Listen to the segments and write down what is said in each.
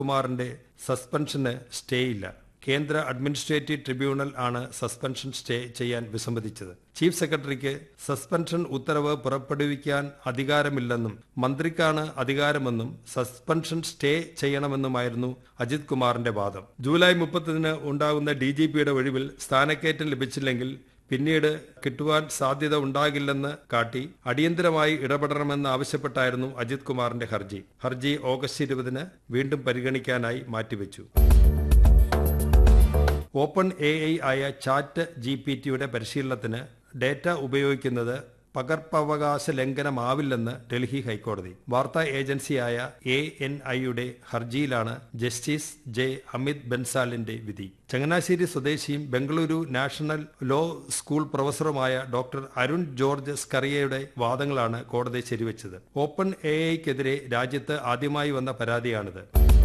കുമാറിന്റെ സസ്പെൻഷന് സ്റ്റേ ഇല്ല കേന്ദ്ര അഡ്മിനിസ്ട്രേറ്റീവ് ട്രിബ്യൂണൽ ആണ് സസ്പെൻഷൻ സ്റ്റേ ചെയ്യാൻ വിസമ്മതിച്ചത് ചീഫ് സെക്രട്ടറിക്ക് സസ്പെൻഷൻ ഉത്തരവ് പുറപ്പെടുവിക്കാൻ അധികാരമില്ലെന്നും മന്ത്രിക്കാണ് അധികാരമെന്നും സസ്പെൻഷൻ സ്റ്റേ ചെയ്യണമെന്നുമായിരുന്നു അജിത് കുമാറിന്റെ വാദം ജൂലൈ മുപ്പത്തിന് ഉണ്ടാകുന്ന ഡി ജി പിയുടെ ഒഴിവിൽ സ്ഥാനക്കയറ്റം ലഭിച്ചില്ലെങ്കിൽ പിന്നീട് കിട്ടുവാൻ സാധ്യത ഉണ്ടാകില്ലെന്ന് കാട്ടി അടിയന്തരമായി ഇടപെടണമെന്ന് ആവശ്യപ്പെട്ടായിരുന്നു അജിത് കുമാറിന്റെ ഹർജി ഹർജി ഓഗസ്റ്റ് ഇരുപതിന് വീണ്ടും പരിഗണിക്കാനായി മാറ്റിവെച്ചു ഓപ്പൺ എ ഐ ആയ ചാറ്റ് ജി പി ടിയുടെ പരിശീലനത്തിന് ഡേറ്റ ഉപയോഗിക്കുന്നത് പകർപ്പവകാശ ലംഘനമാവില്ലെന്ന് ഡൽഹി ഹൈക്കോടതി വാർത്താ ഏജൻസിയായ എ എൻ ഐയുടെ ഹർജിയിലാണ് ജസ്റ്റിസ് ജെ അമിത് ബൻസാലിന്റെ വിധി ചങ്ങനാശ്ശേരി സ്വദേശിയും ബംഗളൂരു നാഷണൽ ലോ സ്കൂൾ പ്രൊഫസറുമായ ഡോക്ടർ അരുൺ ജോർജ് സ്കറിയയുടെ വാദങ്ങളാണ് കോടതി ശരിവച്ചത് ഓപ്പൺ എ ഐക്കെതിരെ രാജ്യത്ത് ആദ്യമായി വന്ന പരാതിയാണിത്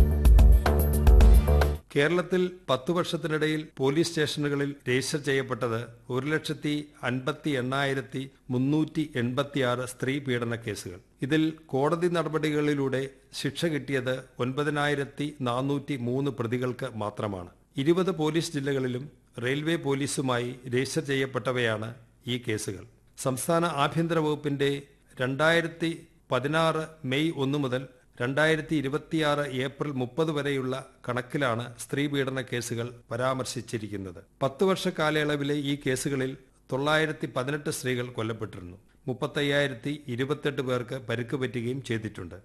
കേരളത്തിൽ പത്തു വർഷത്തിനിടയിൽ പോലീസ് സ്റ്റേഷനുകളിൽ രജിസ്റ്റർ ചെയ്യപ്പെട്ടത് ഒരു ലക്ഷത്തി അൻപത്തി എണ്ണായിരത്തി മുന്നൂറ്റി എൺപത്തിയാറ് സ്ത്രീ പീഡന കേസുകൾ ഇതിൽ കോടതി നടപടികളിലൂടെ ശിക്ഷ കിട്ടിയത് ഒൻപതിനായിരത്തി നാനൂറ്റി മൂന്ന് പ്രതികൾക്ക് മാത്രമാണ് ഇരുപത് പോലീസ് ജില്ലകളിലും റെയിൽവേ പോലീസുമായി രജിസ്റ്റർ ചെയ്യപ്പെട്ടവയാണ് ഈ കേസുകൾ സംസ്ഥാന ആഭ്യന്തര വകുപ്പിന്റെ രണ്ടായിരത്തി പതിനാറ് മെയ് ഒന്ന് മുതൽ രണ്ടായിരത്തി ഇരുപത്തിയാറ് ഏപ്രിൽ മുപ്പത് വരെയുള്ള കണക്കിലാണ് സ്ത്രീ പീഡന കേസുകൾ പരാമർശിച്ചിരിക്കുന്നത് പത്ത് വർഷ കാലയളവിലെ ഈ കേസുകളിൽ തൊള്ളായിരത്തി പതിനെട്ട് സ്ത്രീകൾ കൊല്ലപ്പെട്ടിരുന്നു മുപ്പത്തയ്യായിരത്തി ഇരുപത്തെട്ട് പേർക്ക് പരിക്ക് പറ്റുകയും ചെയ്തിട്ടുണ്ട്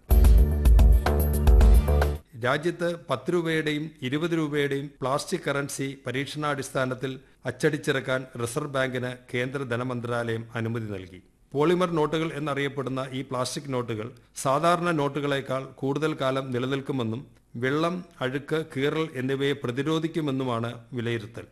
രാജ്യത്ത് പത്ത് രൂപയുടെയും ഇരുപത് രൂപയുടെയും പ്ലാസ്റ്റിക് കറൻസി പരീക്ഷണാടിസ്ഥാനത്തിൽ അച്ചടിച്ചിറക്കാൻ റിസർവ് ബാങ്കിന് കേന്ദ്ര ധനമന്ത്രാലയം അനുമതി നൽകി പോളിമർ നോട്ടുകൾ എന്നറിയപ്പെടുന്ന ഈ പ്ലാസ്റ്റിക് നോട്ടുകൾ സാധാരണ നോട്ടുകളേക്കാൾ കൂടുതൽ കാലം നിലനിൽക്കുമെന്നും വെള്ളം അഴുക്ക് കീറൽ എന്നിവയെ പ്രതിരോധിക്കുമെന്നുമാണ് വിലയിരുത്തൽ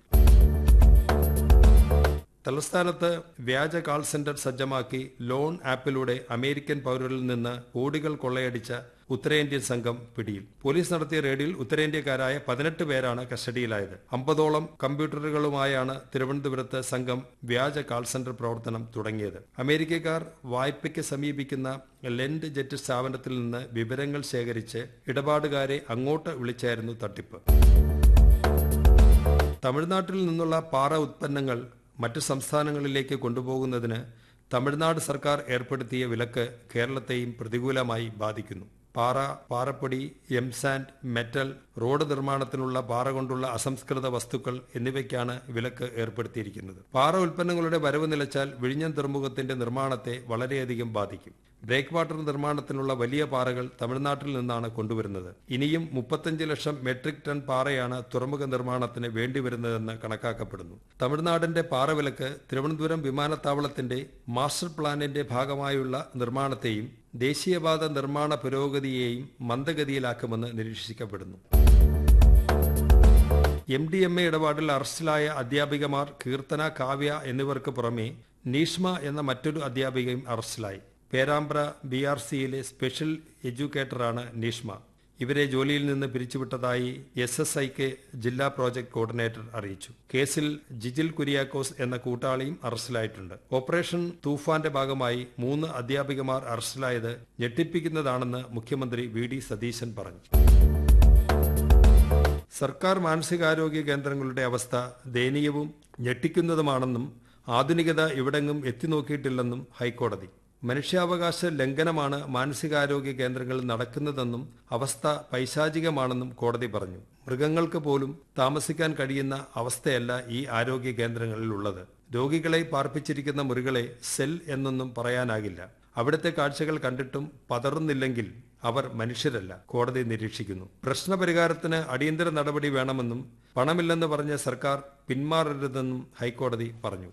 തലസ്ഥാനത്ത് വ്യാജ കാൾ സെന്റർ സജ്ജമാക്കി ലോൺ ആപ്പിലൂടെ അമേരിക്കൻ പൗരരിൽ നിന്ന് കോടികൾ കൊള്ളയടിച്ച ഉത്തരേന്ത്യൻ സംഘം പിടിയിൽ പോലീസ് നടത്തിയ റെയ്ഡിൽ ഉത്തരേന്ത്യക്കാരായ പതിനെട്ട് പേരാണ് കസ്റ്റഡിയിലായത് അമ്പതോളം കമ്പ്യൂട്ടറുകളുമായാണ് തിരുവനന്തപുരത്ത് സംഘം വ്യാജ കാൾ സെന്റർ പ്രവർത്തനം തുടങ്ങിയത് അമേരിക്കക്കാർ വായ്പയ്ക്ക് സമീപിക്കുന്ന ലെൻഡ് ജെറ്റ് സ്ഥാപനത്തിൽ നിന്ന് വിവരങ്ങൾ ശേഖരിച്ച് ഇടപാടുകാരെ അങ്ങോട്ട് വിളിച്ചായിരുന്നു തട്ടിപ്പ് തമിഴ്നാട്ടിൽ നിന്നുള്ള പാറ ഉത്പന്നങ്ങൾ മറ്റു സംസ്ഥാനങ്ങളിലേക്ക് കൊണ്ടുപോകുന്നതിന് തമിഴ്നാട് സർക്കാർ ഏർപ്പെടുത്തിയ വിലക്ക് കേരളത്തെയും പ്രതികൂലമായി ബാധിക്കുന്നു പാറ പാറപ്പൊടി എംസാൻഡ് മെറ്റൽ റോഡ് നിർമ്മാണത്തിനുള്ള പാറ കൊണ്ടുള്ള അസംസ്കൃത വസ്തുക്കൾ എന്നിവയ്ക്കാണ് വിലക്ക് ഏർപ്പെടുത്തിയിരിക്കുന്നത് പാറ ഉൽപ്പന്നങ്ങളുടെ വരവ് നിലച്ചാൽ വിഴിഞ്ഞം തുറമുഖത്തിന്റെ നിർമ്മാണത്തെ വളരെയധികം ബാധിക്കും ബ്രേക്ക് വാട്ടർ നിർമ്മാണത്തിനുള്ള വലിയ പാറകൾ തമിഴ്നാട്ടിൽ നിന്നാണ് കൊണ്ടുവരുന്നത് ഇനിയും മുപ്പത്തഞ്ച് ലക്ഷം മെട്രിക് ടൺ പാറയാണ് തുറമുഖ നിർമ്മാണത്തിന് വേണ്ടിവരുന്നതെന്ന് കണക്കാക്കപ്പെടുന്നു തമിഴ്നാടിന്റെ പാറ വിലക്ക് തിരുവനന്തപുരം വിമാനത്താവളത്തിന്റെ മാസ്റ്റർ പ്ലാനിന്റെ ഭാഗമായുള്ള നിർമ്മാണത്തെയും ദേശീയപാത നിർമ്മാണ പുരോഗതിയെയും മന്ദഗതിയിലാക്കുമെന്ന് നിരീക്ഷിക്കപ്പെടുന്നു എം ഡി എം എ ഇടപാടിൽ അറസ്റ്റിലായ അധ്യാപികമാർ കീർത്തന കാവ്യ എന്നിവർക്ക് പുറമെ നീഷ്മ എന്ന മറ്റൊരു അധ്യാപികയും അറസ്റ്റിലായി പേരാമ്പ്ര ബി ആർ സിയിലെ സ്പെഷ്യൽ എഡ്യൂക്കേറ്ററാണ് നീഷ്മ ഇവരെ ജോലിയിൽ നിന്ന് പിരിച്ചുവിട്ടതായി എസ് എസ് ഐക്ക് ജില്ലാ പ്രോജക്ട് കോർഡിനേറ്റർ അറിയിച്ചു കേസിൽ ജിജിൽ കുര്യാക്കോസ് എന്ന കൂട്ടാളിയും അറസ്റ്റിലായിട്ടുണ്ട് ഓപ്പറേഷൻ തൂഫാന്റെ ഭാഗമായി മൂന്ന് അധ്യാപികമാർ അറസ്റ്റിലായത് ഞെട്ടിപ്പിക്കുന്നതാണെന്ന് മുഖ്യമന്ത്രി വി ഡി സതീശൻ പറഞ്ഞു സർക്കാർ മാനസികാരോഗ്യ കേന്ദ്രങ്ങളുടെ അവസ്ഥ ദയനീയവും ഞെട്ടിക്കുന്നതുമാണെന്നും ആധുനികത ഇവിടെങ്ങും എത്തിനോക്കിയിട്ടില്ലെന്നും ഹൈക്കോടതി മനുഷ്യാവകാശ ലംഘനമാണ് മാനസികാരോഗ്യ കേന്ദ്രങ്ങളിൽ നടക്കുന്നതെന്നും അവസ്ഥ പൈശാചികമാണെന്നും കോടതി പറഞ്ഞു മൃഗങ്ങൾക്ക് പോലും താമസിക്കാൻ കഴിയുന്ന അവസ്ഥയല്ല ഈ ആരോഗ്യ കേന്ദ്രങ്ങളിൽ ഉള്ളത് രോഗികളെ പാർപ്പിച്ചിരിക്കുന്ന മുറികളെ സെൽ എന്നൊന്നും പറയാനാകില്ല അവിടുത്തെ കാഴ്ചകൾ കണ്ടിട്ടും പതറുന്നില്ലെങ്കിൽ അവർ മനുഷ്യരല്ല കോടതി നിരീക്ഷിക്കുന്നു പ്രശ്നപരിഹാരത്തിന് അടിയന്തര നടപടി വേണമെന്നും പണമില്ലെന്ന് പറഞ്ഞ സർക്കാർ പിന്മാറരുതെന്നും ഹൈക്കോടതി പറഞ്ഞു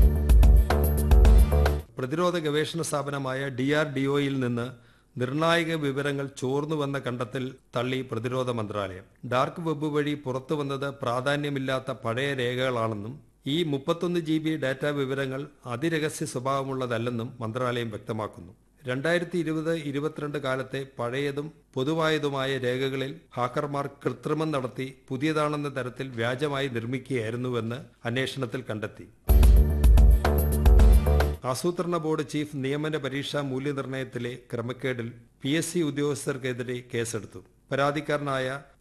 പ്രതിരോധ ഗവേഷണ സ്ഥാപനമായ ഡി ആർ ഡി ഒയിൽ നിന്ന് നിർണായക വിവരങ്ങൾ ചോർന്നുവെന്ന കണ്ടെത്തൽ തള്ളി പ്രതിരോധ മന്ത്രാലയം ഡാർക്ക് വെബ് വഴി പുറത്തു വന്നത് പ്രാധാന്യമില്ലാത്ത പഴയ രേഖകളാണെന്നും ഈ മുപ്പത്തൊന്ന് ജി ബി ഡാറ്റ വിവരങ്ങൾ അതിരഹസ്യ സ്വഭാവമുള്ളതല്ലെന്നും മന്ത്രാലയം വ്യക്തമാക്കുന്നു രണ്ടായിരത്തി ഇരുപത് ഇരുപത്തിരണ്ട് കാലത്തെ പഴയതും പൊതുവായതുമായ രേഖകളിൽ ഹാക്കർമാർ കൃത്രിമം നടത്തി പുതിയതാണെന്ന തരത്തിൽ വ്യാജമായി നിർമ്മിക്കുകയായിരുന്നുവെന്ന് അന്വേഷണത്തിൽ കണ്ടെത്തി ആസൂത്രണ ബോർഡ് ചീഫ് നിയമന പരീക്ഷാ മൂല്യനിർണ്ണയത്തിലെ ക്രമക്കേടിൽ പി എസ് സി ഉദ്യോഗസ്ഥർക്കെതിരെ കേസെടുത്തു പരാതിക്കാരനായ